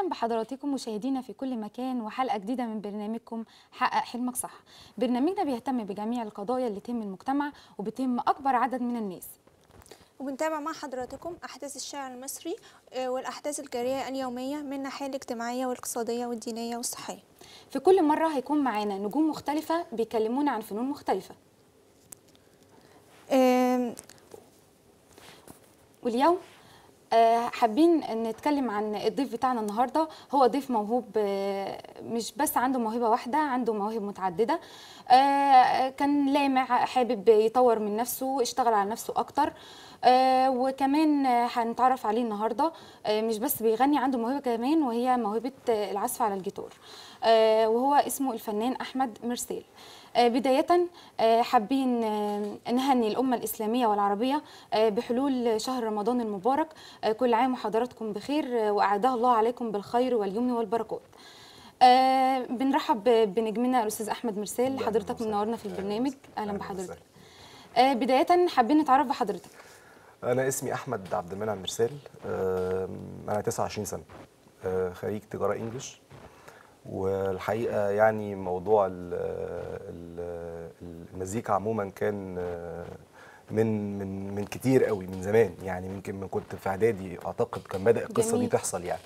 اهلا بحضراتكم مشاهدينا في كل مكان وحلقه جديده من برنامجكم حقق حلمك صح برنامجنا بيهتم بجميع القضايا اللي تهم المجتمع وبتهم اكبر عدد من الناس وبنتابع مع حضراتكم أحداث الشارع المصري آه، والأحداث الجارية اليومية من الناحية الاجتماعية والاقتصادية والدينية والصحية في كل مره هيكون معانا نجوم مختلفه بيكلمونا عن فنون مختلفه آم، واليوم آه، حابين نتكلم عن الضيف بتاعنا النهارده هو ضيف موهوب آه، مش بس عنده موهبه واحده عنده مواهب متعدده آه، كان لامع حابب يطور من نفسه اشتغل على نفسه اكتر آه، وكمان آه، هنتعرف عليه النهارده آه، مش بس بيغني عنده موهبه كمان وهي موهبه آه، العزف على الجيتار آه، وهو اسمه الفنان احمد مرسيل آه، بداية آه، حابين آه، نهني الأمة الإسلامية والعربية آه، بحلول شهر رمضان المبارك آه، كل عام وحضراتكم بخير آه، وأعاده الله عليكم بالخير واليمن والبركات آه، بنرحب ب- بنجمنا الأستاذ أحمد مرسال أهلاً حضرتك وسهلاً. منورنا في أهلاً البرنامج وسهلاً. أهلا أهلاً بحضرتك وسهلاً. آه، بداية حابين نتعرف بحضرتك انا اسمي احمد عبد المنعم مرسال آم، انا 29 سنه آه، خريج تجاره انجلش والحقيقه يعني موضوع ال- ال- المزيكا عموما كان آه، من من من كتير قوي من زمان يعني يمكن من كنت في اعدادي اعتقد كان بدا القصه دي جميل. تحصل يعني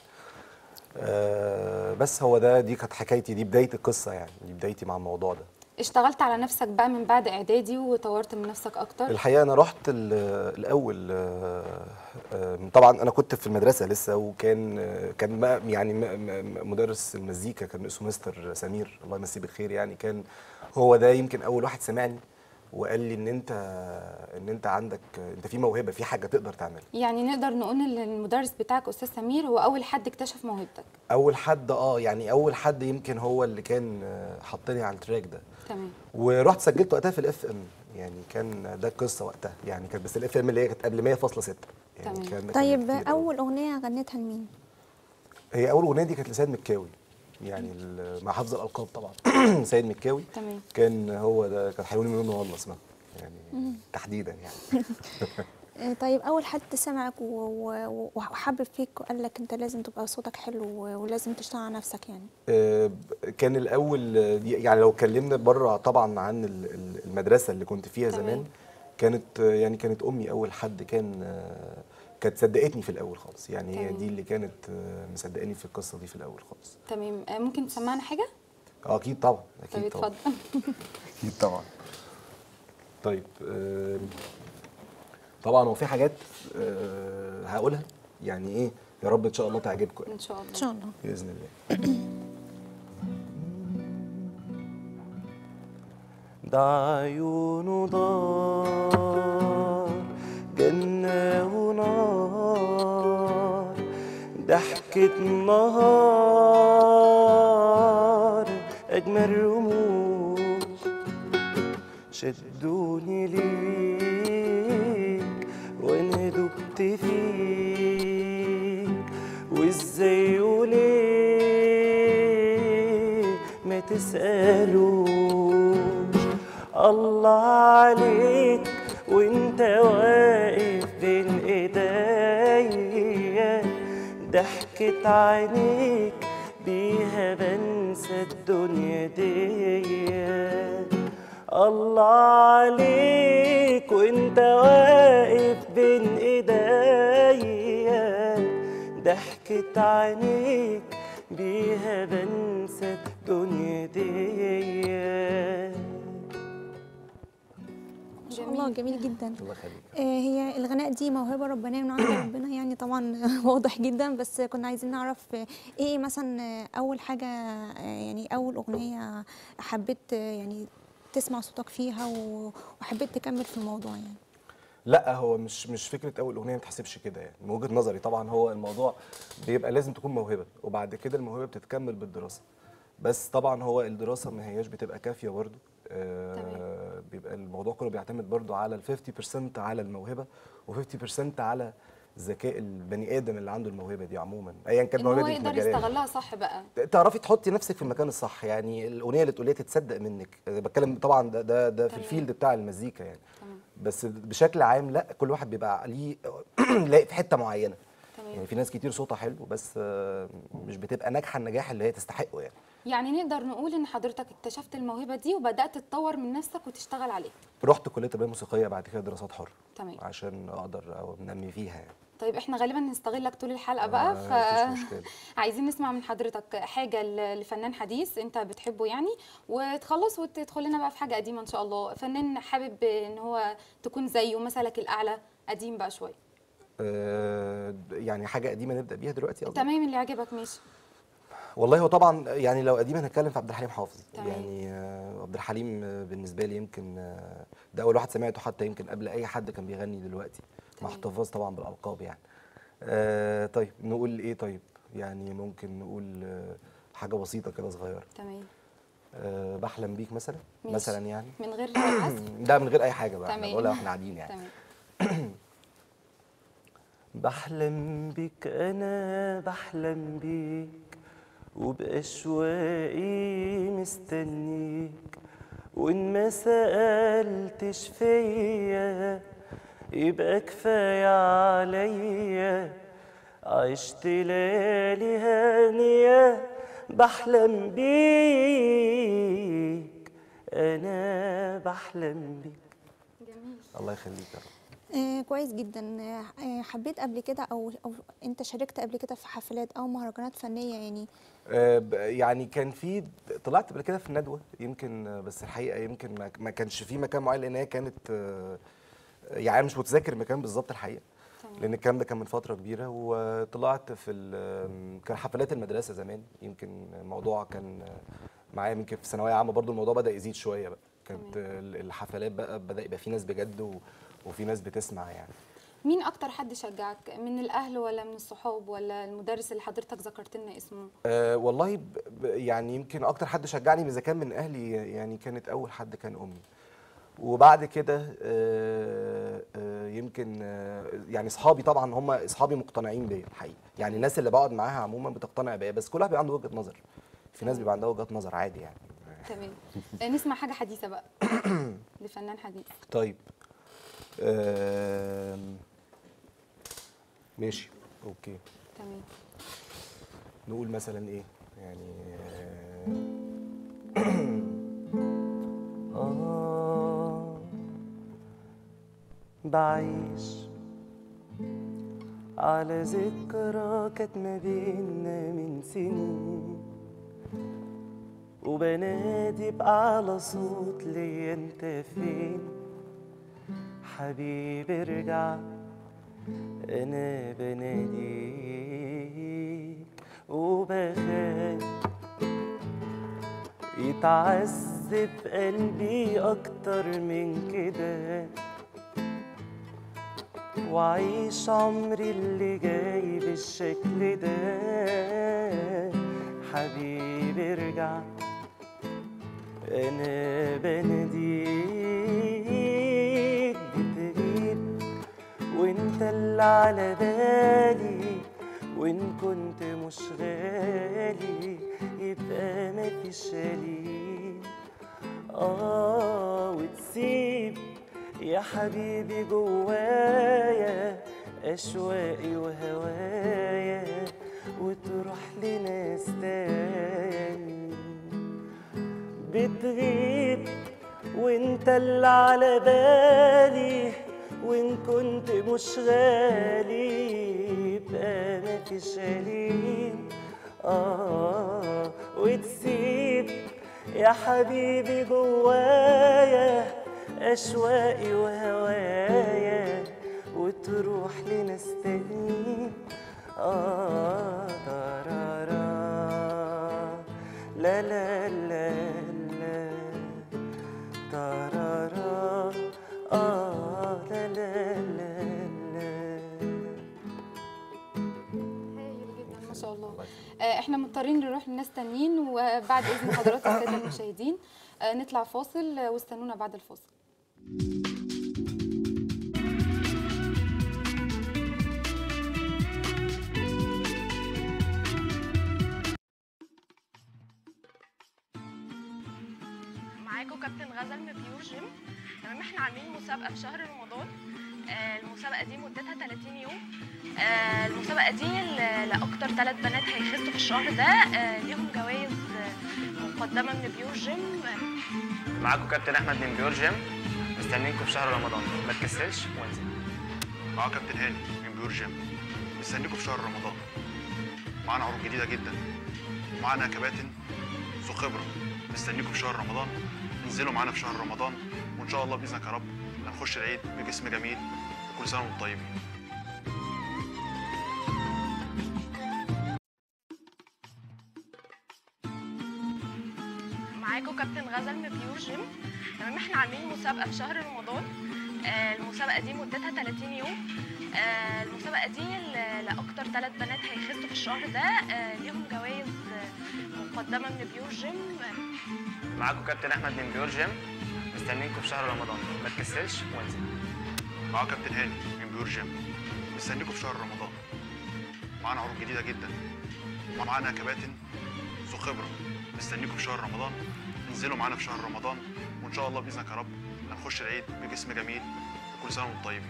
آه، بس هو ده دي كانت حكايتي دي بدايه القصه يعني دي بدايتي مع الموضوع ده اشتغلت على نفسك بقى من بعد إعدادي وطورت من نفسك أكتر الحقيقه انا رحت ال- الاول آه، آه، طبعا انا كنت في المدرسه لسه وكان آه، كان ما- يعني م- م- مدرس المزيكا كان اسمه مستر سمير الله يمسيه بالخير يعني كان هو ده يمكن اول واحد سمعني وقال لي ان انت ان انت عندك انت في موهبه في حاجه تقدر تعملها يعني نقدر نقول ان المدرس بتاعك استاذ سمير هو اول حد اكتشف موهبتك اول حد اه يعني اول حد يمكن هو اللي كان آه، حطني على التراك ده تمام ورحت سجلت وقتها في الاف ام يعني كان ده القصه وقتها يعني كانت بس الاف ام اللي هي كانت قبل 100.6 يعني تمام. كان كان طيب كتير أوي. أول أغنية غنيتها لمين؟ هي اول اغنيه دي كانت لسيد مكاوي يعني ال- مع حفظ الالقاب طبعا سيد مكاوي تمام كان هو ده كانت حلوني من والله اسمها يعني تحديدا يعني آه، طيب أول حد سمعك و- و- وحبب فيك وقال لك أنت لازم تبقى صوتك حلو و- ولازم تشتغل على نفسك يعني آه، كان الاول آه، دي- يعني لو اتكلمنا بره طبعا عن ال- ال- المدرسه اللي كنت فيها تمام. زمان كانت آه، يعني كانت امي اول حد كان آه، كانت صدقتني في الاول خالص يعني هي تمام. دي اللي كانت آه، مصدقاني في القصه دي في الاول خالص تمام آه، ممكن تسمعنا حاجه اه اكيد طبعا طب اكيد طبعا اتفضل اكيد طبعا طيب آم، طبعا هو في حاجات آه، هقولها يعني ايه يا رب ان شاء الله تعجبكم يعني ان شاء الله إن شاء الله باذن الله ده عيونه دار جنة ونار ضحكة نهار أجمل رموش شدوني ليك وانا دبت فيك وازاي وليه ما تسألوش الله عليك وانت واقف بين ايديا ضحكة عينيك بيها بنسى الدنيا دي الله عليك وانت واقف بين ايديا ضحكة عينيك بيها بنسى الدنيا دي ما شاء الله جميل جدا الله يخليك آه، هي الغناء دي موهبة ربانية من عند ربنا يعني طبعا واضح جدا بس كنا عايزين نعرف آه، ايه مثلا آه، أول حاجة آه، يعني أول أغنية حبيت آه، يعني تسمع صوتك فيها و- وحبيت تكمل في الموضوع يعني لا هو مش مش فكره اول اغنيه ما تحسبش كده يعني من وجهه نظري طبعا هو الموضوع بيبقى لازم تكون موهبه وبعد كده الموهبه بتتكمل بالدراسه بس طبعا هو الدراسه ما هياش بتبقى كافيه برضو آه بيبقى الموضوع كله بيعتمد برضو على ال 50% على الموهبه و50% على ذكاء البني ادم اللي عنده الموهبه دي عموما ايا كانت ان هو الموهبه دي في يقدر مجالات يستغلها صح بقى تعرفي تحطي نفسك في المكان الصح يعني الاغنيه اللي تقوليها تتصدق منك أنا بتكلم طبعا ده ده, ده في تمام. الفيلد بتاع المزيكا يعني تمام بس بشكل عام لا كل واحد بيبقى ليه لاقي في حته معينه تمام يعني في ناس كتير صوتها حلو بس آه، مش بتبقى ناجحه النجاح اللي هي تستحقه يعني يعني نقدر نقول ان حضرتك اكتشفت الموهبه دي وبدات تطور من نفسك وتشتغل عليها رحت كليه تربيه موسيقيه بعد كده دراسات حره تمام عشان اقدر أو ننمي فيها يعني طيب احنا غالبا هنستغلك طول الحلقه بقى ف آه، مفيش مشكله عايزين نسمع من حضرتك حاجه ل- لفنان حديث انت بتحبه يعني وتخلص وتدخل لنا بقى في حاجه قديمه ان شاء الله فنان حابب ان هو تكون زيه مثلك الاعلى قديم بقى شويه آه، يعني حاجه قديمه نبدا بيها دلوقتي قصدك؟ تمام اللي يعجبك ماشي والله هو طبعا يعني لو قديم هنتكلم في عبد الحليم حافظ تمام. يعني آه، عبد الحليم آه، بالنسبه لي يمكن آه، ده اول واحد سمعته حتى يمكن قبل اي حد كان بيغني دلوقتي مع تمام. احتفاظ طبعا بالالقاب يعني آه طيب نقول ايه طيب يعني ممكن نقول آه، حاجه بسيطه كده صغيره تمام آه بحلم بيك مثلا ماشي. مثلا يعني من غير عزف ده من غير اي حاجه بقى احنا تمام. بقولها واحنا قاعدين يعني تمام بحلم بيك انا بحلم بيك وبأشواقي مستنيك وإن ما سألتش فيا يبقى كفاية عليا عشت ليالي هانية بحلم بيك أنا بحلم بيك جميل الله يخليك يا رب آه كويس جدا آه آه، حبيت قبل كده او او انت شاركت قبل كده في حفلات او مهرجانات فنيه يعني آه، ب- يعني كان في طلعت قبل كده في الندوه يمكن آه، بس الحقيقه يمكن ما- ما كانش في مكان معين لان هي كانت آه، يعني أنا مش متذكر المكان بالظبط الحقيقه تمام. لان الكلام ده كان من فتره كبيره وطلعت في ال- كان حفلات المدرسه زمان يمكن الموضوع كان آه، معايا يمكن في ثانويه عامه برضو الموضوع بدا يزيد شويه بقى كانت آه، الحفلات بقى بدا يبقى في ناس بجد و- وفي ناس بتسمع يعني مين اكتر حد شجعك من الاهل ولا من الصحاب ولا المدرس اللي حضرتك ذكرت لنا اسمه أه والله ب ب يعني يمكن اكتر حد شجعني اذا كان من اهلي يعني كانت اول حد كان امي وبعد كده أه أه يمكن أه يعني اصحابي طبعا هم اصحابي مقتنعين بيا الحقيقه يعني الناس اللي بقعد معاها عموما بتقتنع بيا بس كل واحد بيبقى عنده وجهه نظر في ناس بيبقى عندها وجهه نظر عادي يعني تمام آه، نسمع حاجه حديثه بقى لفنان حديث طيب أه ماشي اوكي تمام نقول مثلا ايه يعني آه آه بعيش على ذكرى كانت ما بينا من سنين وبنادي بأعلى صوت ليا انت فين حبيبي ارجع انا بناديك وبخاف يتعذب قلبي اكتر من كده وعيش عمري اللي جاي بالشكل ده حبيبي ارجع انا بناديك بتغيب وانت اللي على بالي وان كنت مش غالي يبقى مفيش لي اه وتسيب يا حبيبي جوايا اشواقي وهوايا وتروح لناس تاني بتغيب وانت اللي على بالي وان كنت مش غالي يبقى مفيش لين اه وتسيب يا حبيبي جوايا اشواقي وهوايا وتروح لناس تانيين اه ترارا لا لا لا لا ترارا اه لا لا لا لا هايل جدا ما شاء الله آه، احنا مضطرين نروح لناس تانيين وبعد اذن حضراتكم الساده المشاهدين آه، نطلع فاصل آه، واستنونا بعد الفاصل معاكم كابتن غزل من بيور جيم تمام احنا عاملين مسابقه في شهر رمضان آه، المسابقة دي مدتها 30 يوم آه، المسابقة دي ل- لأكتر ثلاث بنات هيخسوا في الشهر ده آه، ليهم جوائز آه، مقدمة من بيور جيم معاكم كابتن احمد من بيور جيم مستنيينكم في شهر رمضان ما تكسلش وانزل معاه كابتن هاني من بيور جيم مستنيكم في شهر رمضان معانا عروض جديده جدا ومعانا كباتن ذو خبره مستنيكم في شهر رمضان انزلوا معانا في شهر رمضان وان شاء الله باذنك يا رب هنخش العيد بجسم جميل وكل سنه وانتم طيبين معاكم كابتن غزل من بيور جيم تمام احنا عاملين مسابقة في شهر رمضان آه، المسابقة دي مدتها 30 يوم آه، المسابقة دي ل- لأكتر ثلاث بنات هيخسوا في الشهر ده آه، ليهم جوائز آه، مقدمة من بيور جيم معاكم كابتن احمد من بيور جيم مستنيينكم في شهر رمضان ما تكسلش وانزل معاه كابتن هاني من بيور جيم مستنيكم في شهر رمضان معانا عروض جديده جدا ومعانا كباتن ذو خبره مستنيكم في شهر رمضان انزلوا معانا في شهر رمضان وان شاء الله باذنك يا رب هنخش العيد بجسم جميل وكل سنه وانتم طيبين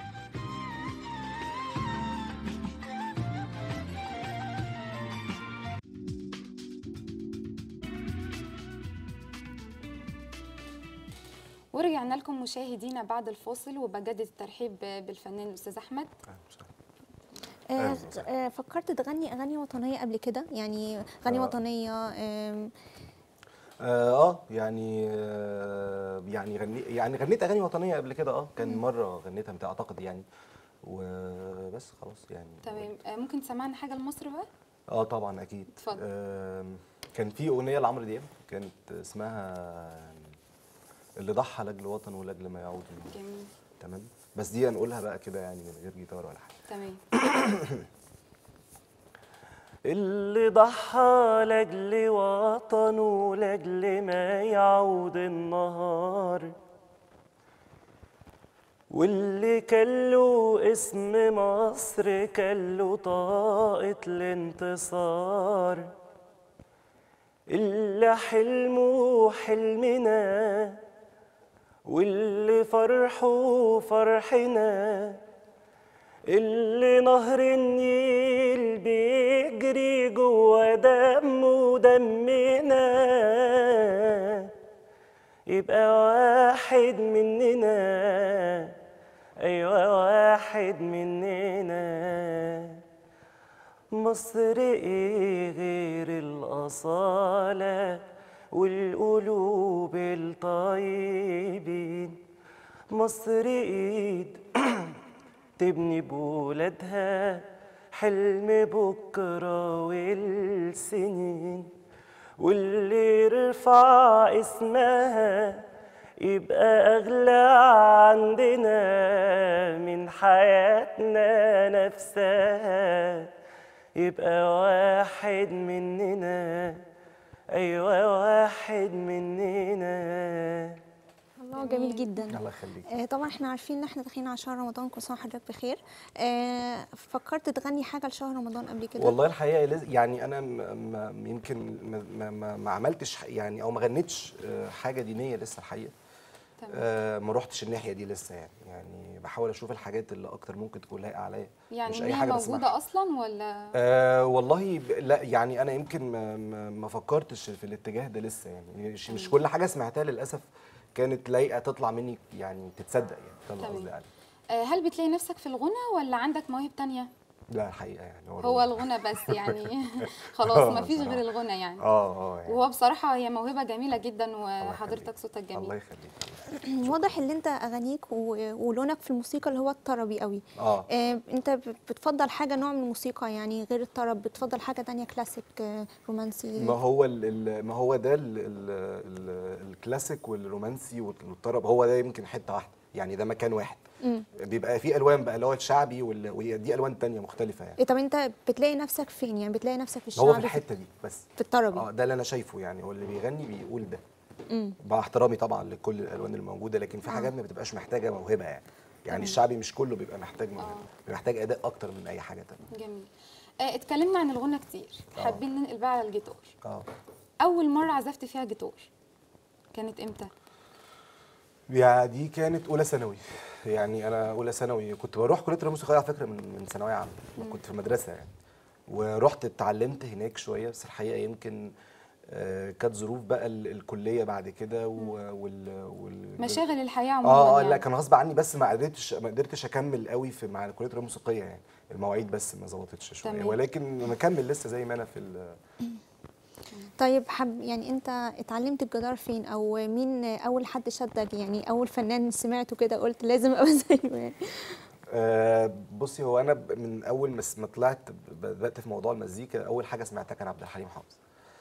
ورجعنا لكم مشاهدينا بعد الفاصل وبجدد الترحيب بالفنان الاستاذ احمد آه، أهلاً وسهلاً. آه، فكرت تغني اغاني وطنيه قبل كده يعني اغاني آه. وطنيه آم، اه آه، يعني آه يعني غني يعني غنيت اغاني وطنيه قبل كده اه كان مره غنيتها متى اعتقد يعني وبس خلاص يعني تمام آه، ممكن تسمعنا حاجه لمصر بقى اه طبعا اكيد اتفضل. آم، كان في اغنيه لعمرو دياب كانت اسمها اللي ضحى لاجل وطن ولاجل ما يعود جميل تمام بس دي هنقولها بقى كده يعني من غير جيتار ولا حاجه تمام اللي ضحى لاجل وطنه لاجل ما يعود النهار واللي كان له اسم مصر كان له طاقة الانتصار اللي حلمه حلمنا واللي فرحه فرحنا اللي نهر النيل بيجري جوا دمه دمنا يبقى واحد مننا ايوه واحد مننا مصر ايه غير الاصاله والقلوب الطيبين مصر ايد تبني بولادها حلم بكرة والسنين واللي يرفع اسمها يبقى أغلى عندنا من حياتنا نفسها يبقى واحد مننا أيوة واحد مننا الله جميل جدا الله يخليك آه، طبعا احنا عارفين ان احنا داخلين على شهر رمضان كل سنه وحضرتك بخير آه، فكرت تغني حاجه لشهر رمضان قبل كده والله الحقيقه لز- يعني انا م- م- يمكن ما, ما, ما, ما عملتش ح- يعني او ما غنيتش آه، حاجه دينيه لسه الحقيقه تمام آه ما روحتش الناحيه دي لسه يعني يعني بحاول اشوف الحاجات اللي اكتر ممكن تكون لايقه عليا يعني مش إن اي هي حاجه موجوده بسمعها اصلا ولا آه والله ب- لا يعني انا يمكن ما, ما, ما فكرتش في الاتجاه ده لسه يعني مش, مش كل حاجه سمعتها للاسف كانت لايقه تطلع مني يعني تتصدق يعني فاهم تمام. قصدي يعني آه، هل بتلاقي نفسك في الغنى ولا عندك مواهب تانية لا الحقيقه يعني هو الغنى. الغنى بس يعني خلاص آه، ما فيش بصراحة. غير الغنى يعني اه اه يعني وهو بصراحه هي موهبه جميله جدا الله وحضرتك يخليك. صوتك الله جميل يخليك واضح ان انت اغانيك و- ولونك في الموسيقى اللي هو الطربي قوي اه آه، انت ب- بتفضل حاجه نوع من الموسيقى يعني غير الطرب بتفضل حاجه تانية كلاسيك آه، رومانسي ما هو ال ال ما هو ده ال ال ال الكلاسيك والرومانسي والطرب هو ده يمكن حته واحده يعني ده مكان واحد مم. بيبقى في الوان بقى اللي هو الشعبي وال- ودي الوان تانية مختلفه يعني إيه طب انت بتلاقي نفسك فين يعني بتلاقي نفسك في هو الشعب في الحته دي بس في الطربي اه ده اللي انا شايفه يعني هو اللي بيغني بيقول ده مم. مع احترامي طبعا لكل الالوان الموجوده لكن في حاجات ما بتبقاش محتاجه موهبه يعني يعني الشعبي مش كله بيبقى محتاج موهبه بيبقى محتاج اداء اكتر من اي حاجه تانية جميل آه، اتكلمنا عن الغنى كتير حابين ننقل بقى على الجيتار اه اول مره عزفت فيها جيتار كانت امتى يعني دي كانت اولى ثانوي يعني انا اولى ثانوي كنت بروح كليه الرياضه الموسيقيه على فكره من من ثانويه عامه كنت في المدرسه يعني ورحت اتعلمت هناك شويه بس الحقيقه يمكن آه، كانت ظروف بقى ال- الكليه بعد كده و- وال, وال... مشاغل الحياه عموما اه اه يعني. لا كان غصب عني بس ما قدرتش ما قدرتش اكمل قوي في مع كليه الرياضه الموسيقيه يعني المواعيد بس ما ظبطتش شويه تمام. ولكن مكمل لسه زي ما انا في ال- طيب حب يعني انت اتعلمت الجدار فين او مين اول حد شدك يعني اول فنان سمعته كده قلت لازم ابقى زيه يعني آه، بصي هو انا ب- من اول ما س- ما طلعت ب- بدات في موضوع المزيكا اول حاجه سمعتها كان عبد الحليم حافظ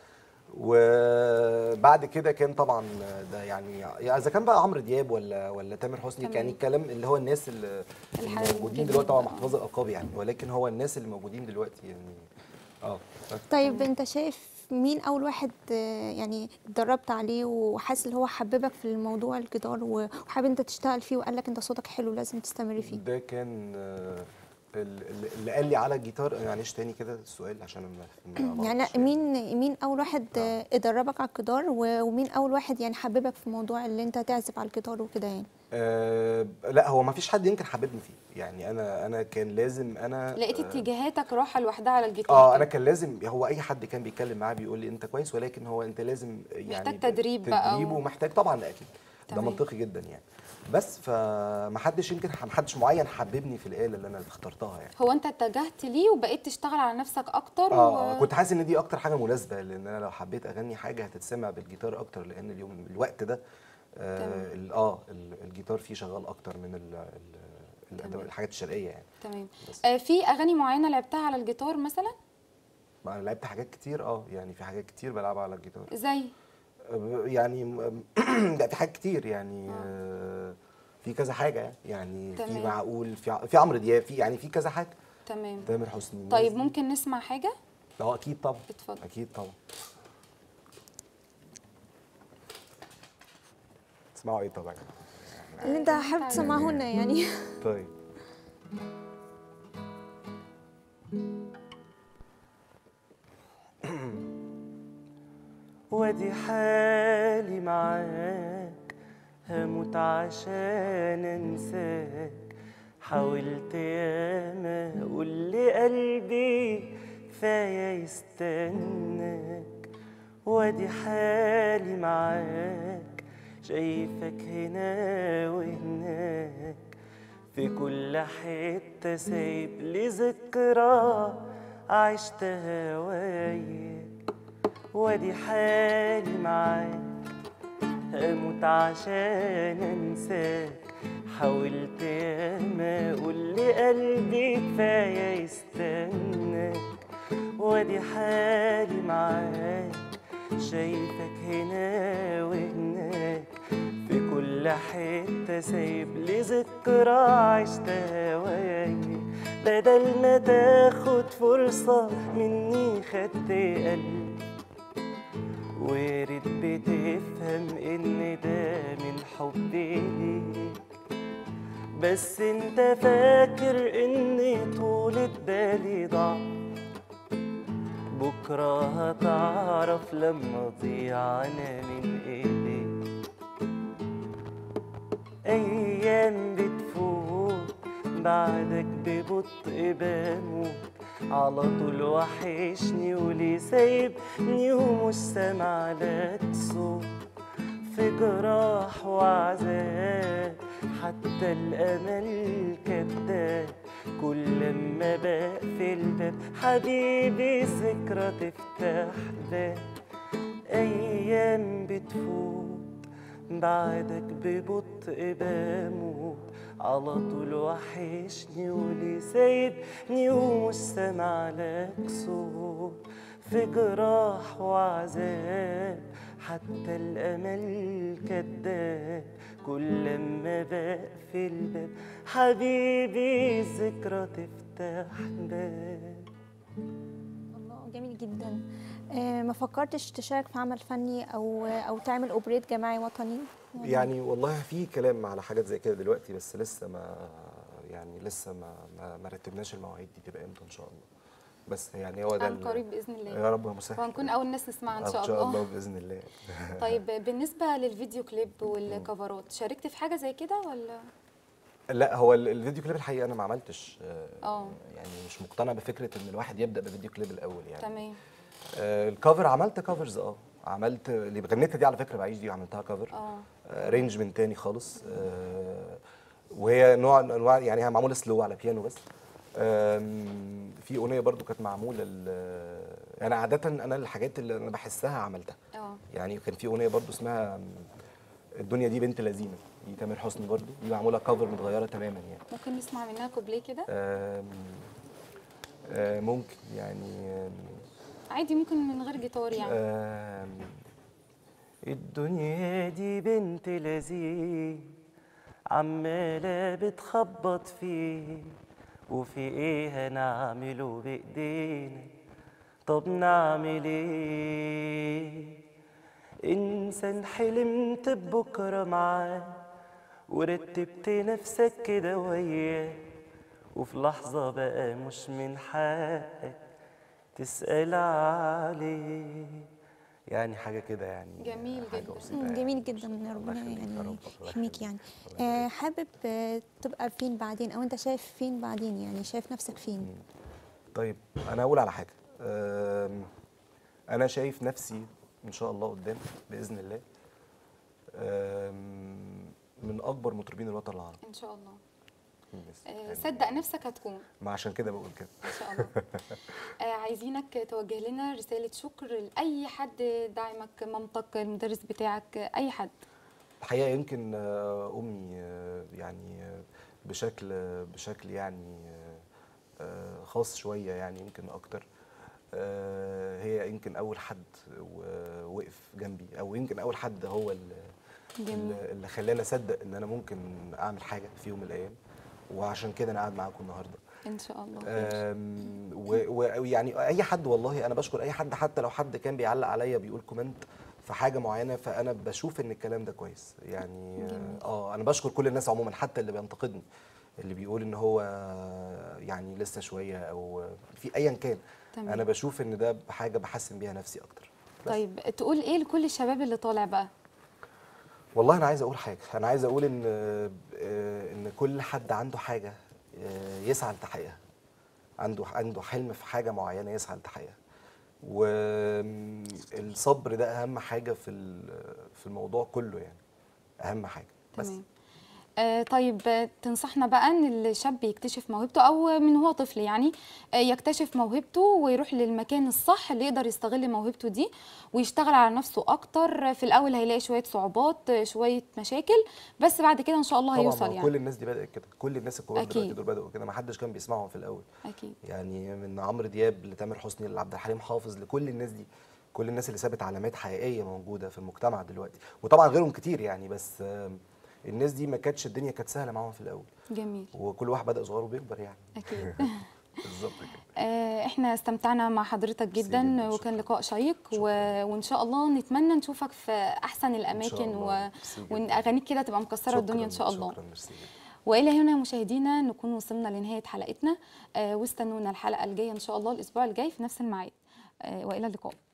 وبعد كده كان طبعا ده يعني يعني اذا كان بقى عمرو دياب ولا ولا تامر حسني تمام. كان الكلام اللي هو الناس اللي الحقيقي موجودين جديد دلوقتي طبعا بقى. محفظ الالقاب يعني ولكن هو الناس اللي موجودين دلوقتي يعني اه طيب انت شايف مين اول واحد آه، يعني اتدربت عليه وحاسس ان هو حببك في الموضوع الجدار وحابب انت تشتغل فيه وقال لك انت صوتك حلو لازم تستمري فيه ده كان آه، ال- ال- اللي قال لي على الجيتار معلش تاني كده السؤال عشان ما ما يعني بعرفش. لا، مين مين اول واحد آه، ادربك على الجدار و- ومين اول واحد يعني حببك في موضوع اللي انت تعزف على الجدار وكده يعني آه لا هو ما فيش حد يمكن حببني فيه يعني انا انا كان لازم انا لقيت آه، اتجاهاتك راحه لوحدها على الجيتار اه كده. انا كان لازم هو اي حد كان بيتكلم معاه بيقول لي انت كويس ولكن هو انت لازم يعني محتاج تدريب بقى تدريب و- ومحتاج طبعا اكيد ده تمام. منطقي جدا يعني بس فما حدش يمكن ما حدش معين حببني في الاله اللي انا اخترتها يعني هو انت اتجهت ليه وبقيت تشتغل على نفسك اكتر اه و... كنت حاسس ان دي اكتر حاجه مناسبه لان انا لو حبيت اغني حاجه هتتسمع بالجيتار اكتر لان اليوم الوقت ده اه تمام. ال- اه ال- الجيتار فيه شغال اكتر من ال ال الأدوات- الحاجات الشرقيه يعني تمام بس. آه في اغاني معينه لعبتها على الجيتار مثلا ما انا لعبت حاجات كتير اه يعني في حاجات كتير بلعبها على الجيتار زي يعني م- لا في حاجات كتير يعني آه، في كذا حاجه يعني في تمام. معقول في ع- في عمرو دياب في يعني في كذا حاجه تمام تامر حسني طيب الناس دي. ممكن نسمع حاجه اه اكيد طبعا اتفضل. اكيد طبعا اسمعوا ايه طبعا اللي انت حابب تسمعه لنا يعني طيب وادي حالي معاك هموت عشان انساك حاولت ياما اقول لقلبي كفايه يستناك وادي حالي معاك شايفك هنا وهناك في كل حتة سايب لي ذكرى عشتها وياك وادي حالي معاك هموت عشان انساك حاولت ياما اقول لقلبي كفايه يستناك وادي حالي معاك شايفك هنا وهناك في كل حتة سايب لي ذكرى عشتها وياك بدل ما تاخد فرصة مني خدت قلبي وارد بتفهم ان ده من حبي ليك بس انت فاكر ان طولة بالي ضعف بكرة هتعرف لما اضيع انا من ايديك ايام بتفوت بعدك ببطء بموت على طول وحشني وليه سايبني ومش سامع لك صوت في جراح وعذاب حتى الامل كذاب كل ما بقفل باب حبيبي ذكرى تفتح باب ايام بتفوت بعدك ببطء بموت على طول وحشني وليه سايبني ومش سامع لك صوت في جراح وعذاب حتى الامل كذاب كل ما بقفل باب حبيبي ذكرى تفتح باب الله جميل جدا آه، ما فكرتش تشارك في عمل فني او او تعمل اوبريت جماعي وطني يعني والله في كلام على حاجات زي كده دلوقتي بس لسه ما يعني لسه ما ما, ما رتبناش المواعيد دي تبقى امتى ان شاء الله بس يعني هو ده عن ال- قريب باذن الله يا رب مسهل وهنكون اول ناس نسمعها ان ان شاء شاء الله الله باذن الله طيب بالنسبه للفيديو كليب والكفرات شاركت في حاجه زي كده ولا لا هو ال- الفيديو كليب الحقيقه انا ما عملتش آه، اه يعني مش مقتنع بفكره ان الواحد يبدا بفيديو كليب الاول يعني تمام آه، الكفر عملت كفرز اه عملت اللي غنيتها دي على فكره بعيش دي عملتها كفر اه رينج من تاني خالص آه، وهي نوع من انواع يعني هي معموله سلو على بيانو بس آم، في اغنيه برضو كانت معموله ل- انا عاده انا الحاجات اللي انا بحسها عملتها اه يعني كان في اغنيه برضو اسمها آم، الدنيا دي بنت لذينه دي تامر حسني برضو دي معموله كفر متغيره تماما يعني ممكن نسمع منها كوبليه كده آم، آه، ممكن يعني آم، عادي ممكن من غير جيتار يعني آم، الدنيا دي بنت لذيذ عمالة بتخبط فيه وفي ايه هنعمله بايدينا طب نعمل ايه انسان حلمت ببكرة معاه ورتبت نفسك كده وياه وفي لحظة بقى مش من حقك تسأل عليه يعني حاجه كده يعني جميل حاجة جدا. بسيطة مم، يعني. جميل جدا ربنا يخليك يا رب، يعني الله يحميك يخليك. يعني الله آه، حابب آه، تبقى فين بعدين او انت شايف فين بعدين يعني شايف نفسك فين طيب انا هقول على حاجه أم، انا شايف نفسي ان شاء الله قدام باذن الله أم، من اكبر مطربين الوطن العربي ان شاء الله بس آه، يعني صدق نفسك هتكون ما عشان كده بقول كده ان شاء الله آه، عايزينك توجه لنا رساله شكر لاي حد دعمك مامتك المدرس بتاعك اي حد الحقيقه يمكن آه، امي آه، يعني آه، بشكل بشكل يعني آه، آه، خاص شويه يعني يمكن اكتر آه، هي يمكن اول حد و- وقف جنبي او يمكن اول حد هو اللي جميل اللي اللي خلاني اصدق ان انا ممكن اعمل حاجه في يوم من الايام وعشان كده انا قاعد معاكم النهارده ان شاء الله خير. أم، و- و- ويعني اي حد والله انا بشكر اي حد حتى لو حد كان بيعلق عليا بيقول كومنت في حاجه معينه فانا بشوف ان الكلام ده كويس يعني جميل. اه انا بشكر كل الناس عموما حتى اللي بينتقدني اللي بيقول ان هو يعني لسه شويه او في ايا كان تمام. انا بشوف ان ده حاجه بحسن بيها نفسي اكتر بس. طيب تقول ايه لكل الشباب اللي طالع بقى والله انا عايز اقول حاجه انا عايز اقول ان آه، ان كل حد عنده حاجه آه، يسعى لتحقيقها عنده عنده حلم في حاجه معينه يسعى لتحقيقها والصبر ده اهم حاجه في ال- في الموضوع كله يعني اهم حاجه بس تمام آه طيب آه، تنصحنا بقى ان الشاب يكتشف موهبته او من هو طفل يعني آه يكتشف موهبته ويروح للمكان الصح اللي يقدر يستغل موهبته دي ويشتغل على نفسه اكتر في الاول هيلاقي شويه صعوبات آه، شويه مشاكل بس بعد كده ان شاء الله طبعا هيوصل ما هو يعني كل الناس دي بدات كده كل الناس الكبار دلوقتي أكيد. دول بداوا كده ما حدش كان بيسمعهم في الاول اكيد يعني من عمرو دياب لتامر حسني لعبد الحليم حافظ لكل الناس دي كل الناس اللي سابت علامات حقيقيه موجوده في المجتمع دلوقتي وطبعا غيرهم كتير يعني بس آم، الناس دي ما كانتش الدنيا كانت سهله معاهم في الاول جميل وكل واحد بدا صغير وبيكبر يعني اكيد بالظبط كده آه، احنا استمتعنا مع حضرتك جدا جداً، وكان شكراً. لقاء شيق و... وان شاء الله نتمنى نشوفك في احسن الاماكن الله، و... ميرسي جداً. وان اغانيك كده تبقى مكسره الدنيا ان شكراً، شاء الله شكرا ميرسي جداً. والى هنا مشاهدينا نكون وصلنا لنهايه حلقتنا آه، واستنونا الحلقه الجايه ان شاء الله الاسبوع الجاي في نفس الميعاد آه، والى اللقاء